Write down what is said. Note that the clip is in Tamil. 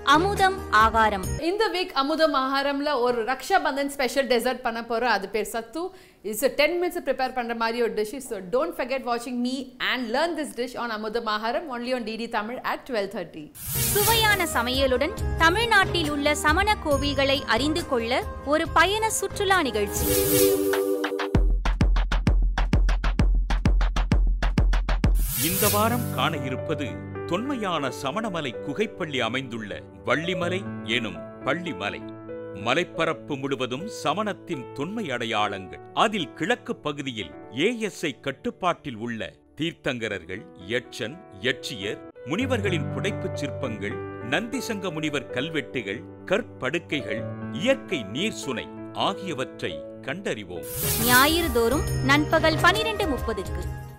அமுதம் ஆகாரம் இந்த வீக் அமுதம் ஆகாரம்ல ஒரு ரக்ஷா பந்தன் ஸ்பெஷல் டெசர்ட் பண்ண போறோம் அது பேர் சத்து இட்ஸ் டென் மினிட்ஸ் ப்ரிப்பேர் பண்ற மாதிரி ஒரு டிஷ் ஸோ டோன்ட் ஃபர்கெட் வாட்சிங் me and learn this dish on Amudham Aagaram only on DD Tamil at twelve thirty சுவையான சமையலுடன் தமிழ்நாட்டில் உள்ள சமண கோவில்களை அறிந்து கொள்ள ஒரு பயண சுற்றுலா நிகழ்ச்சி இந்த வாரம் காண இருப்பது தொன்மையான சமணமலை குகைப்பள்ளி அமைந்துள்ள வள்ளிமலை எனும் பள்ளிமலை மலைப்பரப்பு முழுவதும் சமணத்தின் தொன்மை அடையாளங்கள் அதில் கிழக்கு பகுதியில் ஏஎஸ்ஐ கட்டுப்பாட்டில் உள்ள தீர்த்தங்கரர்கள் யட்சன் யட்சியர் முனிவர்களின் புடைப்புச் சிற்பங்கள் நந்திசங்க முனிவர் கல்வெட்டுகள் கற்படுக்கைகள் இயற்கை நீர் சுனை ஆகியவற்றை கண்டறிவோம் ஞாயிறு தோறும் நண்பகல் பனிரெண்டு முப்பதுக்கு